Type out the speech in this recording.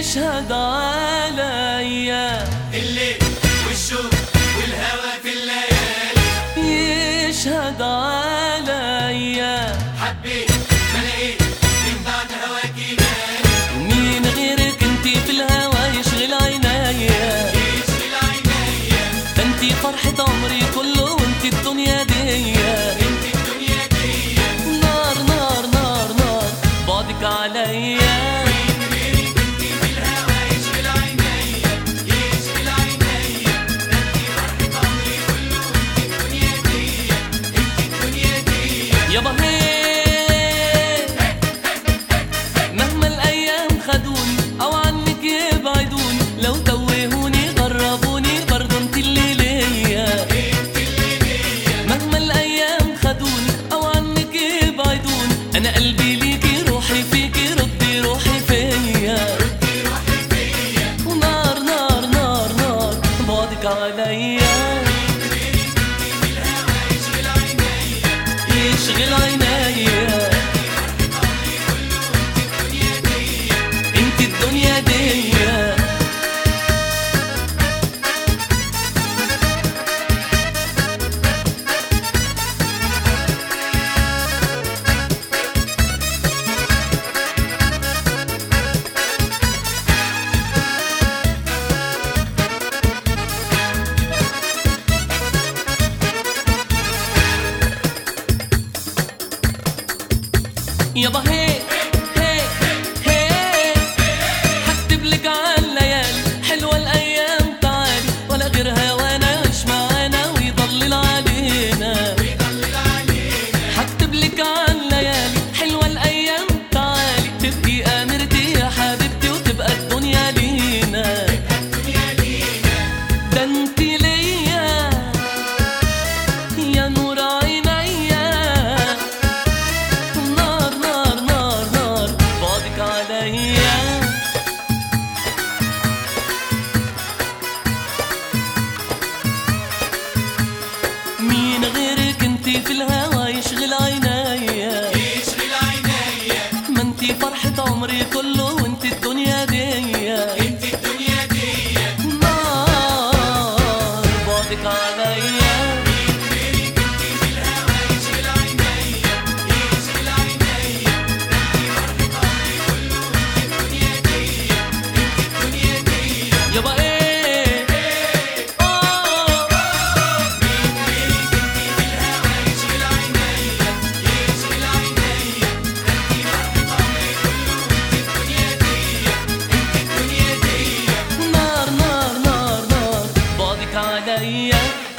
يشهد عليا الليل والشوق والهوى في الليالي يشهد عليا حبيت ما لقيت من بعد هواكي مالي مين غيرك انتي في الهوى يشغل عينيا يشغل عينيا ده انتي فرحة عمري كله وانتي الدنيا دي انت الدنيا دي نار نار نار نار بعدك عليا مين غيرك انت في الهوى يشغل عينيا يشغل عينيا انت فرحة عمري كله انت الدنيا دي انت الدنيا دي يابا هي مهما الايام خدوني او عنك يبعدوني لو توهوني غربوني برضه انت اللي ليا انت اللي ليا مهما الايام خدوني او عنك يبعدوني انا قلبي ليكي روحي فيكي ردي روحي فيا ردي روحي فيا ونار نار نار نار بعدك عليا غيرك انت في الهوى يشغل عينيا يشغل عينيا عمري كله انت الدنيا دي انت الدنيا دي يابا هي هي هي هكتب لك على الليالي حلوة الأيام تعالي ولا غير هوانا يعيش معانا ويضلل علينا يضلل علينا هكتب لك على الليالي حلوة الأيام تعالي تبقي أميرتي يا حبيبتي وتبقى الدنيا لينا الدنيا لينا ده انت ليا يا نور عينيا نار نار نار نار بعدك عليا مين غيرك انتي في الهوى يشغل عينيا يشغل عينيا ما انتي فرحة عمري كله وانتي الدنيا دي انت الدنيا دي نار بعدك عليا غيرك انت في الهوى يشغل عينيا يشغل عينيا انت فرحة عمري كله انت الدنيا دي انت الدنيا دي يابا ايه اه مين غيرك انت في الهوى يشغل عينيا يشغل عينيا انت فرحة عمري كله انت الدنيا دي انت الدنيا دي نار نار نار نار بعدك عليا